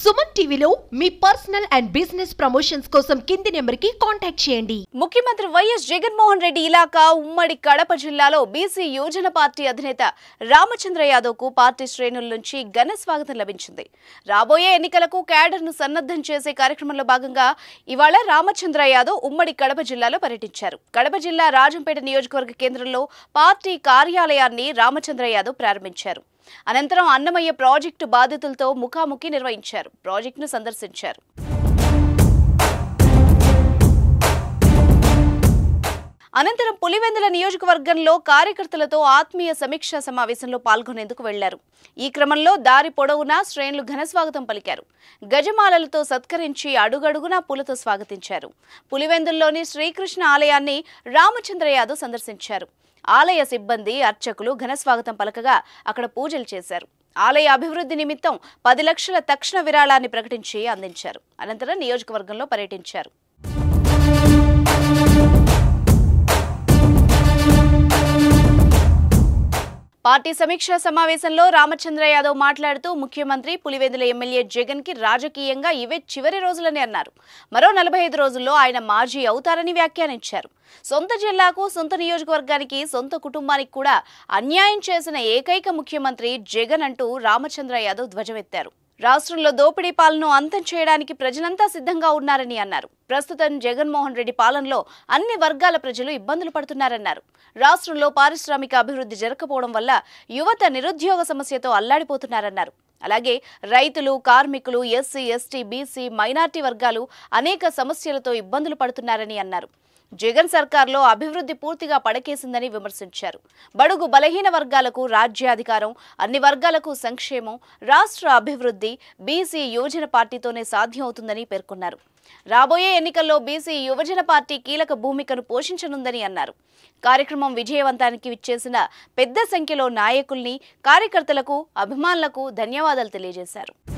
సుమన్ టీవీలో మీ personal and business promotions కోసం కింది నెంబర్కి కాంటాక్ట్ చేయండి ముఖ్యమంత్రి వైఎస్ జగన్మోహన్ రెడ్డి ఇలాకా ఉమ్మడి కడప జిల్లాలో బీసీ యోజన పార్టీ అధినేత రామచంద్ర యాదవ్ కు పార్టీ శ్రేణుల నుంచి ఘన స్వాగతం లభించింది రాబోయే ఎన్నికలకు క్యాడర్ ను సన్నద్ధం చేసే కార్యక్రమంలో భాగంగా ఇవాళ రామచంద్ర యాదవ్ ఉమ్మడి కడప జిల్లాలో పర్యటించారు కడప జిల్లా రాజంపేట నియోజకవర్గ కేంద్రంలో పార్టీ కార్యాలయాన్ని రామచంద్ర యాదవ్ ప్రారంభించారు అనంతరం అన్నమయ్య ప్రాజెక్టు బాధితులతో ముఖాముఖి నిర్వహించారు ప్రాజెక్టును సందర్శించారు అనంతరం పులివెందుల నియోజకవర్గంలో కార్యకర్తలతో ఆత్మీయ సమీక్షా సమావేశంలో పాల్గొనేందుకు వెళ్లారు ఈ క్రమంలో దారి పొడవునా శ్రేణులు ఘనస్వాగతం పలికారు గజమాలలతో సత్కరించి అడుగడుగునా పూలతో స్వాగతించారు పులివెందుల్లోని శ్రీకృష్ణ ఆలయాన్ని రామచంద్ర యాదవ్ సందర్శించారు ఆలయ సిబ్బంది అర్చకులు ఘనస్వాగతం పలకగా అక్కడ పూజలు చేశారు ఆలయ అభివృద్ధి నిమిత్తం పది లక్షల తక్షణ విరాళాన్ని ప్రకటించి అందించారు అనంతరం నియోజకవర్గంలో పర్యటించారు పార్టీ సమీక్షా సమావేశంలో రామచంద్ర యాదవ్ మాట్లాడుతూ ముఖ్యమంత్రి పులివెందుల ఎమ్మెల్యే జగన్ కి రాజకీయంగా ఇవే చివరి రోజులని అన్నారు మరో నలభై ఐదు రోజుల్లో ఆయన మాజీ అవుతారని వ్యాఖ్యానించారు సొంత జిల్లాకు సొంత నియోజకవర్గానికి సొంత కుటుంబానికి కూడా అన్యాయం చేసిన ఏకైక ముఖ్యమంత్రి జగన్ అంటూ రామచంద్ర యాదవ్ ధ్వజమెత్తారు రాష్ట్రంలో దోపిడీ పాలనను అంతం చేయడానికి ప్రజలంతా సిద్ధంగా ఉన్నారని అన్నారు ప్రస్తుతం జగన్మోహన్ రెడ్డి పాలనలో అన్ని వర్గాల ప్రజలు ఇబ్బందులు పడుతున్నారన్నారు రాష్ట్రంలో పారిశ్రామిక అభివృద్ధి జరగకపోవడం వల్ల యువత నిరుద్యోగ సమస్యతో అల్లాడిపోతున్నారన్నారు అలాగే రైతులు కార్మికులు ఎస్సీ ఎస్టీ బీసీ మైనార్టీ వర్గాలు అనేక సమస్యలతో ఇబ్బందులు పడుతున్నారని అన్నారు జగన్ సర్కార్లో అభివృద్ధి పూర్తిగా పడకేసిందని విమర్శించారు బడుగు బలహీన వర్గాలకు రాజ్యాధికారం అన్ని వర్గాలకు సంక్షేమం రాష్ట్ర అభివృద్ధి బీసీ యువజన పార్టీతోనే సాధ్యమవుతుందని పేర్కొన్నారు రాబోయే ఎన్నికల్లో బీసీ యువజన పార్టీ కీలక భూమికను పోషించనుందని అన్నారు కార్యక్రమం విజయవంతానికి విచ్చేసిన పెద్ద సంఖ్యలో నాయకుల్ని కార్యకర్తలకు అభిమానులకు ధన్యవాదాలు తెలియజేశారు